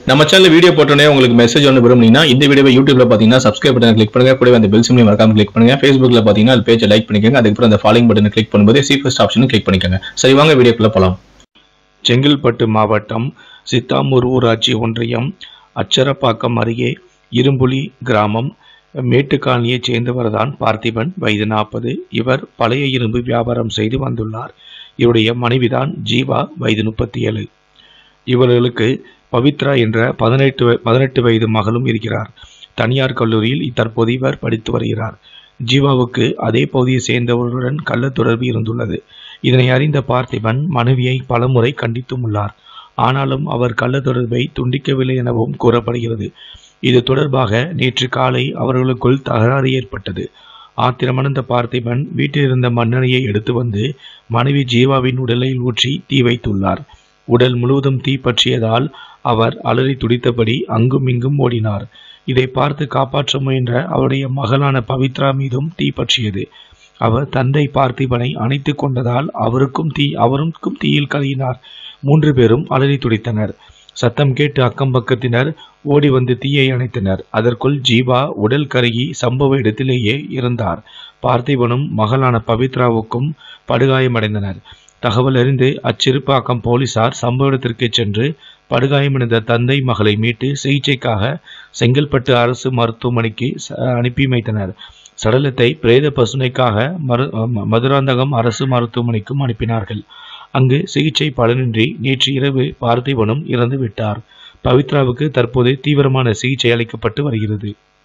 நம்ம channel video போட்டோன்னே உங்களுக்கு மெசேஜ் ஒன்று விரும்புனீங்கன்னா இந்த வீடியோவை யூடியூப்ல பார்த்தீங்கன்னா சப்ஸ்கிரைப் பட்டன் கிளிக் பண்ணுங்க கூடவே அந்த பெல் சிம்லையும் மறக்காம கிளிக் பண்ணுங்க ஃபேஸ்புக்ல பார்த்தீங்கன்னா அது பேஜை லைக் பண்ணிக்கோங்க அதுக்கப்புறம் அந்த ஃபாலோயிங் பட்டனை கிளிக் பண்ணும்போது சி ஃபர்ஸ்ட் ஆப்ஷனும் கிளிக் பண்ணிக்கோங்க சரி வாங்க வீடியோக்குள்ள போலாம் செங்கல்பட்டு மாவட்டம் சித்தாமூர் ஊராட்சி ஒன்றியம் அச்சரப்பாக்கம் அருகே இரும்புலி கிராமம் மேட்டுக்காலனியைச் சேர்ந்தவர்தான் பார்த்திபன் வயது நாற்பது இவர் பழைய இரும்பு வியாபாரம் செய்து வந்துள்ளார் இவருடைய மனைவிதான் ஜீவா வயது முப்பத்தி ஏழு இவர்களுக்கு பவித்ரா என்ற பதினெட்டு வ- பதினெட்டு வயது மகளும் இருக்கிறார் தனியார் கல்லூரியில் தற்போது இவர் படித்து வருகிறார் ஜீவாவுக்கு அதே பகுதியை சேர்ந்தவர்களுடன் கள்ள தொடர்பு இருந்துள்ளது இதனை அறிந்த பார்த்திபன் மனைவியை பலமுறை கண்டித்தும் உள்ளார் ஆனாலும் அவர் கள்ள தொடர்பை துண்டிக்கவில்லை எனவும் கூறப்படுகிறது இது தொடர்பாக நேற்று காலை அவர்களுக்குள் தகராறு ஏற்பட்டது ஆத்திரமடைந்த பார்த்திபன் வீட்டில் இருந்த மண்ணெண்ணெயை எடுத்து வந்து மனைவி ஜீவாவின் உடலில் ஊற்றி தீ வைத்துள்ளார் உடல் முழுவதும் தீ பற்றியதால் அவர் அலறி துடித்தபடி அங்கும் இங்கும் ஓடினார் இதை பார்த்து காப்பாற்ற முயன்ற அவருடைய மகளான பவித்ரா மீதும் தீ பற்றியது அவர் தந்தை பார்த்திபனை அணைத்து கொண்டதால் அவருக்கும் தீ அவருக்கும் தீயில் கருகினார் மூன்று பேரும் அலறி துடித்தனர் சத்தம் கேட்டு அக்கம் பக்கத்தினர் ஓடி வந்து தீயை அணைத்தனர் அதற்குள் ஜீவா உடல் கருகி சம்பவ இடத்திலேயே இருந்தார் பார்த்திபனும் மகளான பவித்ராவுக்கும் படுகாயமடைந்தனர் தகவல் அறிந்து அச்சிறுப்பாக்கம் போலீசார் சம்பவ இடத்திற்கு சென்று படுகாயமடைந்த தந்தை மகளை மீட்டு சிகிச்சைக்காக செங்கல்பட்டு அரசு மருத்துவமனைக்கு ச- அனுப்பி வைத்தனர் சடலத்தை பிரேத பசுனைக்காக மரு ம- மதுராந்தகம் அரசு மருத்துவமனைக்கும் அனுப்பினார்கள் அங்கு சிகிச்சை பலனின்றி நேற்று இரவு பார்த்திபனும் இறந்து விட்டார் பவித்ராவுக்கு தற்போது தீவிரமான சிகிச்சை அளிக்கப்பட்டு வருகிறது